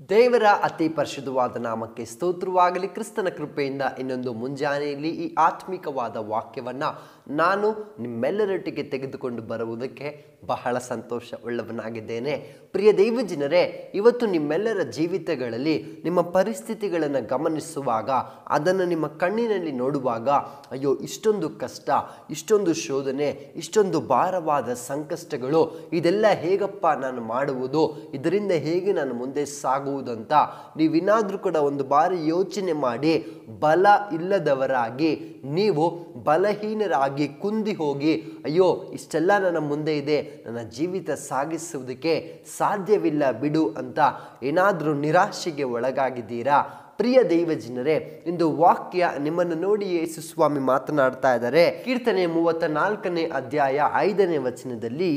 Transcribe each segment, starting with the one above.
ದೇವರ ಅತಿ ಪರಿಶುದ್ಧವಾದ ನಾಮಕ್ಕೆ ಸ್ತೋತ್ರವಾಗಲಿ ಕ್ರಿಸ್ತನ ಕೃಪೆಯಿಂದ ಇನ್ನೊಂದು ಮುಂಜಾನೆಯಲ್ಲಿ ಈ ಆತ್ಮಿಕವಾದ ವಾಕ್ಯವನ್ನ ನಾನು ನಿಮ್ಮೆಲ್ಲರೊಟ್ಟಿಗೆ ತೆಗೆದುಕೊಂಡು ಬರುವುದಕ್ಕೆ ಬಹಳ ಸಂತೋಷ ಉಳ್ಳವನಾಗಿದ್ದೇನೆ ಪ್ರಿಯ ದೈವಜನರೇ ಇವತ್ತು ನಿಮ್ಮೆಲ್ಲರ ಜೀವಿತಗಳಲ್ಲಿ ನಿಮ್ಮ ಪರಿಸ್ಥಿತಿಗಳನ್ನು ಗಮನಿಸುವಾಗ ಅದನ್ನು ನಿಮ್ಮ ಕಣ್ಣಿನಲ್ಲಿ ನೋಡುವಾಗ ಅಯ್ಯೋ ಇಷ್ಟೊಂದು ಕಷ್ಟ ಇಷ್ಟೊಂದು ಶೋಧನೆ ಇಷ್ಟೊಂದು ಭಾರವಾದ ಸಂಕಷ್ಟಗಳು ಇದೆಲ್ಲ ಹೇಗಪ್ಪ ನಾನು ಮಾಡುವುದು ಇದರಿಂದ ಹೇಗೆ ನಾನು ಮುಂದೆ ಸಾಗುವುದಂತ ನೀವಿನಾದರೂ ಕೂಡ ಒಂದು ಬಾರಿ ಯೋಚನೆ ಮಾಡಿ ಬಲ ಇಲ್ಲದವರಾಗಿ ನೀವು ಬಲಹೀನರಾಗಿ ಕುಂದಿ ಹೋಗಿ ಅಯ್ಯೋ ಇಷ್ಟೆಲ್ಲ ನನ್ನ ಮುಂದೆ ಇದೆ ನನ್ನ ಜೀವಿತ ಸಾಗಿಸುವುದಕ್ಕೆ ಸಾಧ್ಯವಿಲ್ಲ ಬಿಡು ಅಂತ ಏನಾದರೂ ನಿರಾಶೆಗೆ ಒಳಗಾಗಿದ್ದೀರಾ ಪ್ರಿಯ ದೈವ ಜನರೇ ಇಂದು ವಾಕ್ಯ ನಿಮ್ಮನ್ನು ನೋಡಿ ಯೇಸು ಸ್ವಾಮಿ ಮಾತನಾಡ್ತಾ ಇದ್ದಾರೆ ಕೀರ್ತನೆ ಮೂವತ್ತ ನಾಲ್ಕನೇ ಅಧ್ಯಾಯ ಐದನೇ ವಚನದಲ್ಲಿ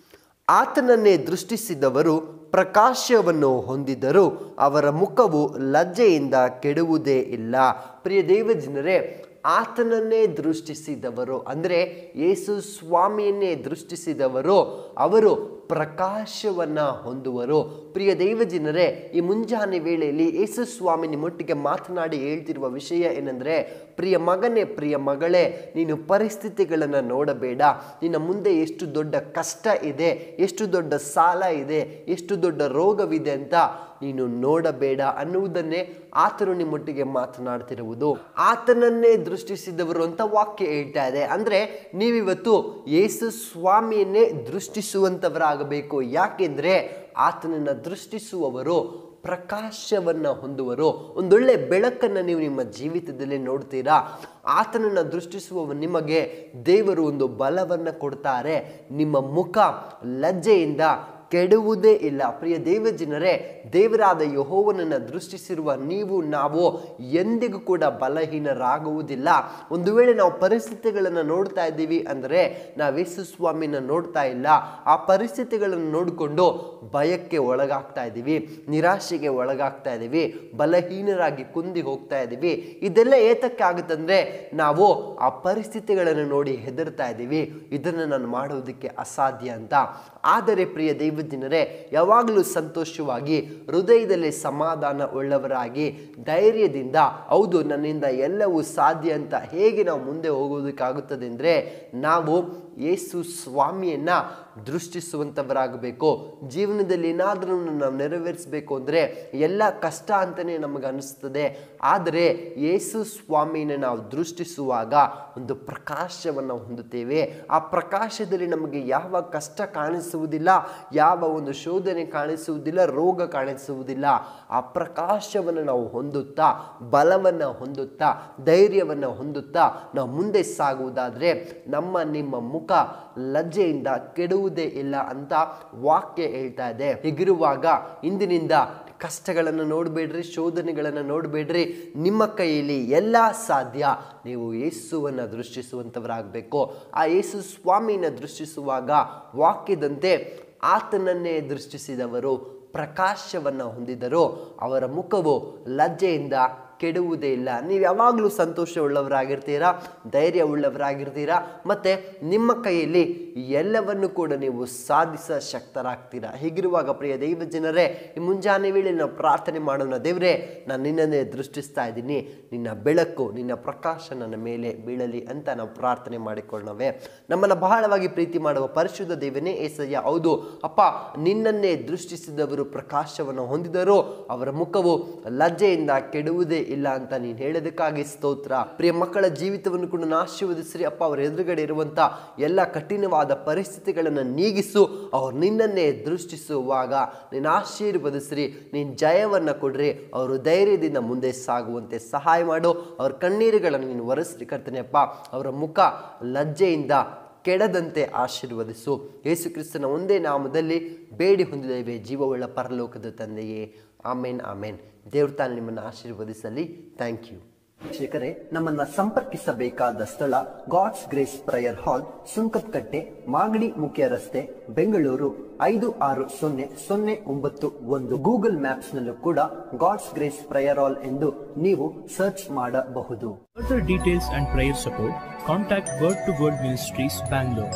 ಆತನನ್ನೇ ದೃಷ್ಟಿಸಿದವರು ಪ್ರಕಾಶವನ್ನು ಹೊಂದಿದರು ಅವರ ಮುಖವು ಲಜ್ಜೆಯಿಂದ ಕೆಡುವುದೇ ಇಲ್ಲ ಪ್ರಿಯ ದೇವ ಜನರೇ ಆತನನ್ನೇ ದೃಷ್ಟಿಸಿದವರು ಅಂದರೆ ಯೇಸು ಸ್ವಾಮಿಯನ್ನೇ ದೃಷ್ಟಿಸಿದವರು ಅವರು ಪ್ರಕಾಶವನ್ನ ಹೊಂದುವರು ಪ್ರಿಯ ದೈವಜನರೇ ಈ ಮುಂಜಾನೆ ವೇಳೆಯಲ್ಲಿ ಯೇಸು ಸ್ವಾಮಿ ನಿಮ್ಮೊಟ್ಟಿಗೆ ಮಾತನಾಡಿ ಹೇಳ್ತಿರುವ ವಿಷಯ ಏನೆಂದರೆ ಪ್ರಿಯ ಮಗನೇ ಪ್ರಿಯ ಮಗಳೇ ನೀನು ಪರಿಸ್ಥಿತಿಗಳನ್ನು ನೋಡಬೇಡ ನಿನ್ನ ಮುಂದೆ ಎಷ್ಟು ದೊಡ್ಡ ಕಷ್ಟ ಇದೆ ಎಷ್ಟು ದೊಡ್ಡ ಸಾಲ ಇದೆ ಎಷ್ಟು ದೊಡ್ಡ ರೋಗವಿದೆ ಅಂತ ನೀನು ನೋಡಬೇಡ ಅನ್ನುವುದನ್ನೇ ಆತನು ನಿಮ್ಮೊಟ್ಟಿಗೆ ಮಾತನಾಡ್ತಿರುವುದು ಆತನನ್ನೇ ದೃಷ್ಟಿಸಿದವರು ಅಂತ ವಾಕ್ಯ ಹೇಳ್ತಾ ಇದೆ ಅಂದ್ರೆ ನೀವಿವತ್ತು ಯೇಸು ಸ್ವಾಮಿಯನ್ನೇ ದೃಷ್ಟಿಸುವಂತವರಾಗಬೇಕು ಯಾಕೆಂದ್ರೆ ಆತನನ್ನ ದೃಷ್ಟಿಸುವವರು ಪ್ರಕಾಶವನ್ನ ಹೊಂದುವರು ಒಂದೊಳ್ಳೆ ಬೆಳಕನ್ನು ನೀವು ನಿಮ್ಮ ಜೀವಿತದಲ್ಲಿ ನೋಡ್ತೀರಾ ಆತನನ್ನು ದೃಷ್ಟಿಸುವ ನಿಮಗೆ ದೇವರು ಒಂದು ಬಲವನ್ನು ಕೊಡ್ತಾರೆ ನಿಮ್ಮ ಮುಖ ಲಜ್ಜೆಯಿಂದ ಕೆಡುವುದೇ ಇಲ್ಲ ಪ್ರಿಯ ದೇವಜನರೇ ದೇವರಾದ ಯಹೋವನನ್ನು ದೃಷ್ಟಿಸಿರುವ ನೀವು ನಾವು ಎಂದಿಗೂ ಕೂಡ ಬಲಹೀನರಾಗುವುದಿಲ್ಲ ಒಂದು ವೇಳೆ ನಾವು ಪರಿಸ್ಥಿತಿಗಳನ್ನು ನೋಡ್ತಾ ಇದ್ದೀವಿ ಅಂದರೆ ನಾವು ಯೇಸು ಸ್ವಾಮಿನ ನೋಡ್ತಾ ಇಲ್ಲ ಆ ಪರಿಸ್ಥಿತಿಗಳನ್ನು ನೋಡಿಕೊಂಡು ಭಯಕ್ಕೆ ಒಳಗಾಗ್ತಾ ಇದ್ದೀವಿ ನಿರಾಶೆಗೆ ಒಳಗಾಗ್ತಾ ಇದ್ದೀವಿ ಬಲಹೀನರಾಗಿ ಕುಂದಿ ಹೋಗ್ತಾ ಇದ್ದೀವಿ ಇದೆಲ್ಲ ಏತಕ್ಕೆ ಆಗುತ್ತಂದ್ರೆ ನಾವು ಆ ಪರಿಸ್ಥಿತಿಗಳನ್ನು ನೋಡಿ ಹೆದರ್ತಾ ಇದ್ದೀವಿ ಇದನ್ನು ನಾನು ಮಾಡುವುದಕ್ಕೆ ಅಸಾಧ್ಯ ಅಂತ ಆದರೆ ಪ್ರಿಯ ದೈವಜ್ಞರೇ ಯಾವಾಗಲೂ ಸಂತೋಷವಾಗಿ ಹೃದಯದಲ್ಲಿ ಸಮಾಧಾನ ಉಳ್ಳವರಾಗಿ ಧೈರ್ಯದಿಂದ ಹೌದು ನನ್ನಿಂದ ಎಲ್ಲವೂ ಸಾಧ್ಯ ಅಂತ ಹೇಗೆ ನಾವು ಮುಂದೆ ಹೋಗೋದಕ್ಕಾಗುತ್ತದೆ ಅಂದರೆ ನಾವು ಯೇಸು ಸ್ವಾಮಿಯನ್ನ ದೃಷ್ಟಿಸುವಂಥವರಾಗಬೇಕು ಜೀವನದಲ್ಲಿ ಏನಾದರೂ ನಾವು ನೆರವೇರಿಸಬೇಕು ಅಂದರೆ ಎಲ್ಲ ಕಷ್ಟ ಅಂತಲೇ ನಮಗೆ ಅನಿಸ್ತದೆ ಆದರೆ ಯೇಸು ಸ್ವಾಮಿನ ನಾವು ದೃಷ್ಟಿಸುವಾಗ ಒಂದು ಪ್ರಕಾಶವನ್ನು ಹೊಂದುತ್ತೇವೆ ಆ ಪ್ರಕಾಶದಲ್ಲಿ ನಮಗೆ ಯಾವ ಕಷ್ಟ ಕಾಣಿಸುವುದಿಲ್ಲ ಯಾವ ಒಂದು ಶೋಧನೆ ಕಾಣಿಸುವುದಿಲ್ಲ ರೋಗ ಕಾಣಿಸುವುದಿಲ್ಲ ಆ ಪ್ರಕಾಶವನ್ನು ನಾವು ಹೊಂದುತ್ತಾ ಬಲವನ್ನು ಹೊಂದುತ್ತಾ ಧೈರ್ಯವನ್ನು ಹೊಂದುತ್ತಾ ನಾವು ಮುಂದೆ ಸಾಗುವುದಾದರೆ ನಮ್ಮ ನಿಮ್ಮ ಮುಖ ಲಜ್ಜೆಯಿಂದ ಕೆಡುವುದೇ ಇಲ್ಲ ಅಂತ ವಾಕ್ಯ ಹೇಳ್ತಾ ಇದೆ ಹೀಗಿರುವಾಗ ಇಂದಿನಿಂದ ಕಷ್ಟಗಳನ್ನು ನೋಡಬೇಡ್ರಿ ಶೋಧನೆಗಳನ್ನು ನೋಡಬೇಡ್ರಿ ನಿಮ್ಮ ಕೈಯಲ್ಲಿ ಎಲ್ಲ ಸಾಧ್ಯ ನೀವು ಯೇಸುವನ್ನು ದೃಷ್ಟಿಸುವಂಥವರಾಗಬೇಕು ಆ ಯೇಸು ಸ್ವಾಮಿನ ದೃಷ್ಟಿಸುವಾಗ ವಾಕ್ಯದಂತೆ ಆತನನ್ನೇ ದೃಷ್ಟಿಸಿದವರು ಪ್ರಕಾಶವನ್ನು ಹೊಂದಿದರು ಅವರ ಮುಖವು ಲಜ್ಜೆಯಿಂದ ಕೆಡುವುದೇ ಇಲ್ಲ ನೀವು ಯಾವಾಗಲೂ ಸಂತೋಷ ಉಳ್ಳವರಾಗಿರ್ತೀರಾ ಧೈರ್ಯ ಉಳ್ಳವರಾಗಿರ್ತೀರಾ ಮತ್ತು ನಿಮ್ಮ ಕೈಯಲ್ಲಿ ಎಲ್ಲವನ್ನು ಕೂಡ ನೀವು ಸಾಧಿಸ ಶಕ್ತರಾಗ್ತೀರಾ ಹೀಗಿರುವಾಗ ಪ್ರಿಯ ದೈವ ಜನರೇ ಈ ಮುಂಜಾನೆ ವೇಳೆ ನಾವು ಪ್ರಾರ್ಥನೆ ಮಾಡೋಣ ದೇವರೇ ನಾನು ನಿನ್ನನ್ನೇ ದೃಷ್ಟಿಸ್ತಾ ಇದ್ದೀನಿ ನಿನ್ನ ಬೆಳಕು ನಿನ್ನ ಪ್ರಕಾಶ ನನ್ನ ಮೇಲೆ ಬೀಳಲಿ ಅಂತ ನಾವು ಪ್ರಾರ್ಥನೆ ಮಾಡಿಕೊಳ್ಳೋಣವೇ ನಮ್ಮನ್ನು ಬಹಳವಾಗಿ ಪ್ರೀತಿ ಮಾಡುವ ಪರಿಶುದ್ಧ ದೇವನೇ ಏಸಯ್ಯ ಹೌದು ಅಪ್ಪ ನಿನ್ನನ್ನೇ ದೃಷ್ಟಿಸಿದವರು ಪ್ರಕಾಶವನ್ನು ಹೊಂದಿದರು ಅವರ ಮುಖವು ಲಜ್ಜೆಯಿಂದ ಕೆಡುವುದೇ ಇಲ್ಲ ಅಂತ ನೀನು ಹೇಳೋದಕ್ಕಾಗಿ ಸ್ತೋತ್ರ ಪ್ರಿಯ ಮಕ್ಕಳ ಜೀವಿತವನ್ನು ಕೂಡ ಆಶೀರ್ವದಿಸ್ರಿ ಅಪ್ಪ ಅವರ ಎದುರುಗಡೆ ಇರುವಂಥ ಎಲ್ಲ ಕಠಿಣವಾದ ಪರಿಸ್ಥಿತಿಗಳನ್ನು ನೀಗಿಸು ಅವ್ರು ನಿನ್ನನ್ನೇ ದೃಷ್ಟಿಸುವಾಗ ನೀನು ಆಶೀರ್ವದಿಸ್ರಿ ನೀನು ಜಯವನ್ನು ಕೊಡ್ರಿ ಅವರು ಧೈರ್ಯದಿಂದ ಮುಂದೆ ಸಾಗುವಂತೆ ಸಹಾಯ ಮಾಡು ಅವ್ರ ಕಣ್ಣೀರುಗಳನ್ನು ನೀನು ಒರೆಸ್ರಿ ಕರ್ತನೆ ಅಪ್ಪ ಅವರ ಮುಖ ಲಜ್ಜೆಯಿಂದ ಕೆಡದಂತೆ ಆಶೀರ್ವದಿಸು ಯೇಸು ಕ್ರಿಸ್ತನ ಒಂದೇ ನಾಮದಲ್ಲಿ ಬೇಡಿ ಹೊಂದಿದ್ದೇವೆ ಜೀವವುಳ್ಳ ಪರಲೋಕದ ತಂದೆಯೇ ಆಮೇನ್ ಆಮೇನ್ ದೇವ್ರ ತಾನು ನಿಮ್ಮನ್ನು ಆಶೀರ್ವದಿಸಲಿ ಥ್ಯಾಂಕ್ ಯು ವೀಕ್ಷಕರೇ ನಮ್ಮನ್ನ ಸಂಪರ್ಕಿಸಬೇಕಾದ ಸ್ಥಳ God's grace prayer hall Sunkadakatte Magadi ಮುಖ್ಯ ರಸ್ತೆ ಬೆಂಗಳೂರು ಐದು ಆರು ಸೊನ್ನೆ ಸೊನ್ನೆ ಒಂಬತ್ತು ಒಂದು ಗೂಗಲ್ ಮ್ಯಾಪ್ಸ್ ನಲ್ಲೂ ಕೂಡ ಗಾಡ್ಸ್ ಗ್ರೇಸ್ ಪ್ರಯರ್ ಹಾಲ್ ಎಂದು ನೀವು ಸರ್ಚ್ ಮಾಡಬಹುದು Further details and prayer support, contact Word to Word Ministries, Bangalore.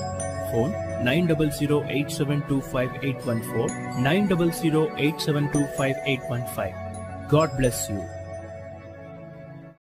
phone 9008725814 9008725815. God bless you.